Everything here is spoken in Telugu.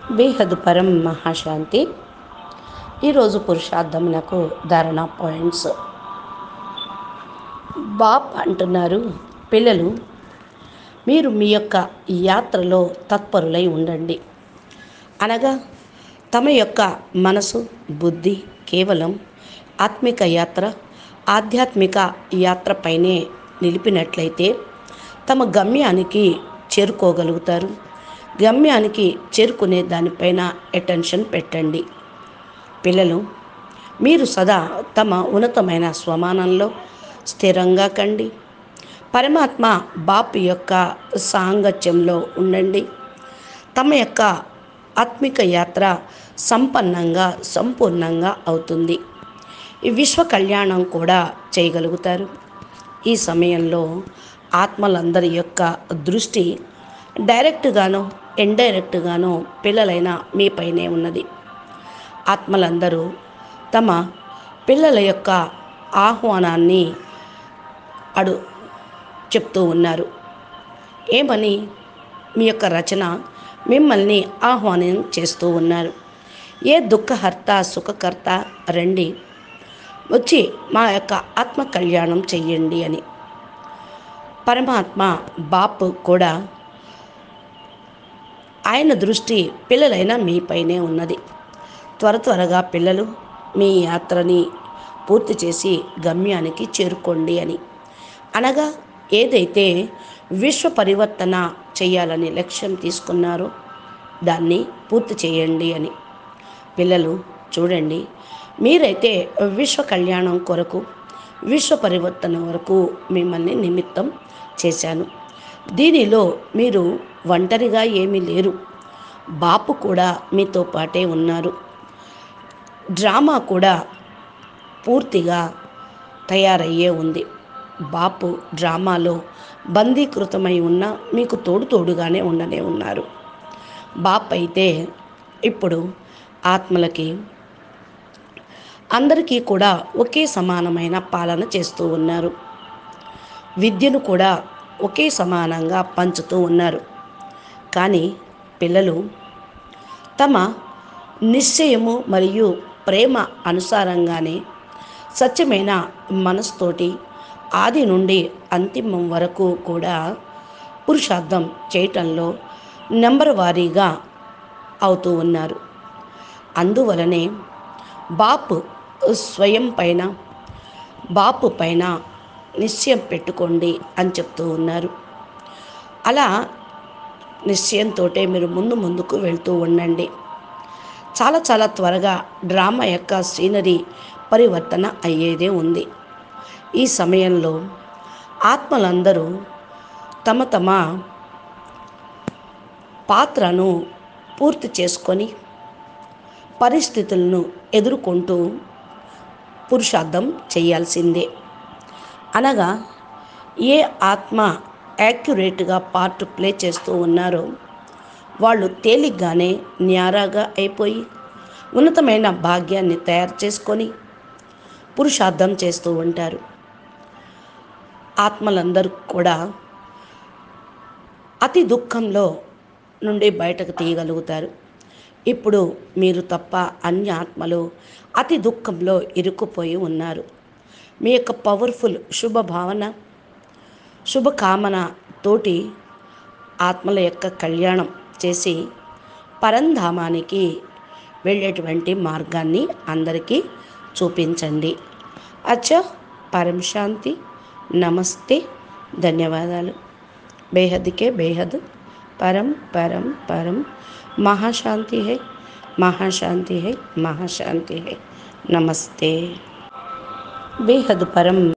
బేహద్ పరం మహాశాంతి ఈరోజు పురుషార్థమునకు ధారణ పాయింట్స్ బాప్ అంటున్నారు పిల్లలు మీరు మీ యొక్క యాత్రలో తత్పరులై ఉండండి అనగా తమ యొక్క మనసు బుద్ధి కేవలం ఆత్మిక యాత్ర ఆధ్యాత్మిక యాత్రపైనే నిలిపినట్లయితే తమ గమ్యానికి చేరుకోగలుగుతారు గమ్యానికి చేరుకునే దానిపైన అటెన్షన్ పెట్టండి పిల్లలు మీరు సదా తమ ఉన్నతమైన స్వమానంలో స్థిరంగా కండి పరమాత్మ బాపు యొక్క సాంగత్యంలో ఉండండి తమ యొక్క ఆత్మిక యాత్ర సంపన్నంగా సంపూర్ణంగా అవుతుంది ఈ విశ్వ కళ్యాణం కూడా చేయగలుగుతారు ఈ సమయంలో ఆత్మలందరి యొక్క దృష్టి డైరెక్ట్గానో ఇండైరెక్ట్గానో పిల్లలైన మీపైనే ఉన్నది ఆత్మలందరూ తమ పిల్లల యొక్క ఆహ్వానాన్ని అడు చెప్తూ ఉన్నారు ఏమని మీ యొక్క రచన మిమ్మల్ని ఆహ్వానం చేస్తూ ఉన్నారు ఏ దుఃఖహర్త సుఖకర్త రండి వచ్చి మా యొక్క ఆత్మ కళ్యాణం చెయ్యండి అని పరమాత్మ బాపు కూడా ఆయన దృష్టి పిల్లలైన మీపైనే ఉన్నది త్వర త్వరగా పిల్లలు మీ యాత్రని పూర్తి చేసి గమ్యానికి చేరుకోండి అని అనగా ఏదైతే విశ్వ పరివర్తన చేయాలని లక్ష్యం తీసుకున్నారో దాన్ని పూర్తి చేయండి అని పిల్లలు చూడండి మీరైతే విశ్వ కళ్యాణం కొరకు విశ్వ పరివర్తన వరకు మిమ్మల్ని నిమిత్తం చేశాను దీనిలో మీరు ఒంటరిగా ఏమీ లేరు బాపు కూడా మీతో పాటే ఉన్నారు డ్రామా కూడా పూర్తిగా తయారయ్యే ఉంది బాపు డ్రామాలో బందీకృతమై ఉన్న మీకు తోడు తోడుగానే ఉండనే ఉన్నారు బాప్ అయితే ఇప్పుడు ఆత్మలకి అందరికీ కూడా ఒకే సమానమైన పాలన చేస్తూ ఉన్నారు విద్యను కూడా ఒకే సమానంగా పంచుతూ ఉన్నారు కానీ పిల్లలు తమ నిశ్చయము మరియు ప్రేమ అనుసారంగానే సత్యమైన మనసుతోటి ఆది నుండి అంతిమం వరకు కూడా పురుషార్థం చేయటంలో నెంబర్ వారీగా అవుతూ ఉన్నారు అందువలనే బాపు స్వయం పైన బాపు పైన నిశ్చయం పెట్టుకోండి అని చెప్తూ ఉన్నారు అలా నిశ్చయంతో మీరు ముందు ముందుకు వెళ్తూ ఉండండి చాలా చాలా త్వరగా డ్రామా యొక్క సీనరీ పరివర్తన అయ్యేదే ఉంది ఈ సమయంలో ఆత్మలందరూ తమ తమ పాత్రను పూర్తి చేసుకొని పరిస్థితులను ఎదుర్కొంటూ పురుషార్థం చేయాల్సిందే అనగా ఏ ఆత్మ యాక్యురేట్గా పార్ట్ ప్లే చేస్తూ ఉన్నారో వాళ్ళు తేలిగ్గానే న్యారాగా అయిపోయి ఉన్నతమైన భాగ్యాన్ని తయారు చేసుకొని పురుషార్థం చేస్తూ ఉంటారు ఆత్మలందరూ కూడా అతి దుఃఖంలో నుండి బయటకు తీయగలుగుతారు ఇప్పుడు మీరు తప్ప అన్య ఆత్మలు అతి దుఃఖంలో ఇరుక్కుపోయి ఉన్నారు మీ యొక్క పవర్ఫుల్ శుభ భావన శుభకామన తోటి ఆత్మల యొక్క కళ్యాణం చేసి పరంధామానికి వెళ్ళేటువంటి మార్గాన్ని అందరికీ చూపించండి అచ్చా పరం శాంతి నమస్తే ధన్యవాదాలు బేహద్కే బేహద్ పరం పరం పరం महाशांति है महाशांति है महाशांति है नमस्ते बेहद परम